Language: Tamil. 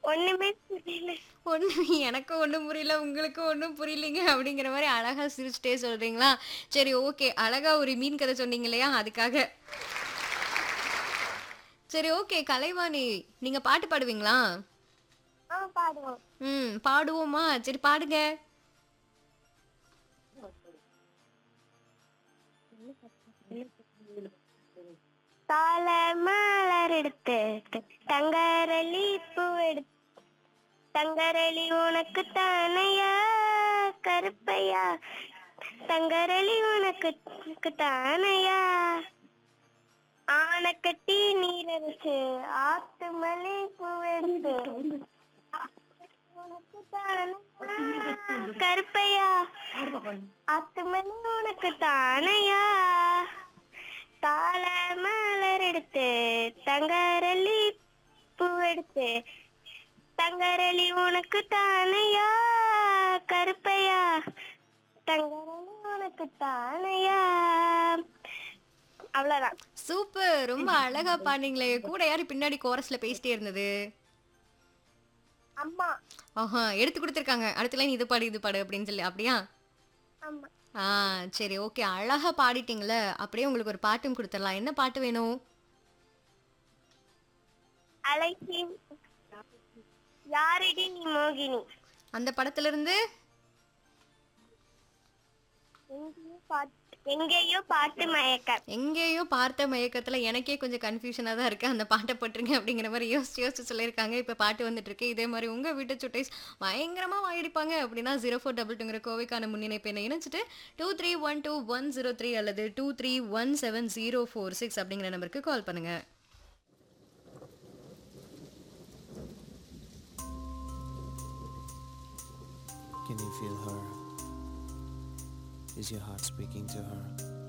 ஒண்ணுமே புரியல ஒண்ணு எனக்கும் ஒண்ணும் புரியல உங்களுக்கு ஒண்ணும் புரியலைங்க அப்படிங்கிற மாதிரி அழகா சிரிச்சுட்டே சொல்றீங்களா சரி ஓகே அழகா ஒரு மீன் கதை சொன்னீங்க இல்லையா அதுக்காக சரி ஓகே கலைவாணி நீங்க பாட்டு பாடுவீங்களா ஆ பாடுவோம் ம் பாடுவோமா சரி பாடுங்க தாள மலர் எடுத்து தங்கரளி பூ எடுத்து தங்கரளி உனக்கு தானையா கருப்பையா தங்கரளி உனக்கு தானையா ஆனை கட்டி நீரடிச்சு ஆத்து மல்லி பூ எடுத்து உனக்கு தானையா கருப்பையா ஆத்து மல்லி உனக்கு தானையா தாள மலர் எடுத்து தங்கரளி பூ எடுத்து தங்கரளி உனக்கு தானையா கருப்பையா தங்கரளி உனக்கு தானையா அவ்வளவுதான் சூப்பர் ரொம்ப அழகா பாடுனீங்களே கூட யாரு பின்னாடி கோரஸ்ல பேசிட்டே இருந்தது அம்மா ஆஹா எடுத்து கொடுத்துருக்காங்க அடுத்த லைன் இது பாடு இது பாடு அப்படின்னு சொல்லி அப்படியா அம்மா ஆ சரி ஓகே அழகா பாடிட்டீங்களே அப்படியே உங்களுக்கு ஒரு பாட்டும் கொடுத்துடலாம் என்ன பாட்டு வேணும் அலைச்சி யாரடி நீ மோகினி அந்த படத்துல இருந்து எங்கேயோ பாட்டு எங்கேயோ பாட்டு மயக்க எங்கேயோ பார்த்த மயக்கத்துல எனக்கே கொஞ்சம் கன்ஃபியூஷனாக தான் இருக்கு அந்த பாட்டை போட்டுருங்க அப்படிங்கிற மாதிரி யோசிச்சு யோசிச்சு சொல்லியிருக்காங்க இப்போ பாட்டு வந்துட்டு இருக்கு இதே மாதிரி உங்க வீட்டு சுட்டைஸ் பயங்கரமா வாங்கிடிப்பாங்க அப்படின்னா ஜீரோ ஃபோர் டபுள் டூங்கிற கோவைக்கான முன்னிணைப்பு என்ன இணைச்சிட்டு two three one two one zero three அல்லது two three one seven zero four six அப்படிங்கிற நம்பருக்கு கால் பண்ணுங்க Can you feel her? Is your heart speaking to her?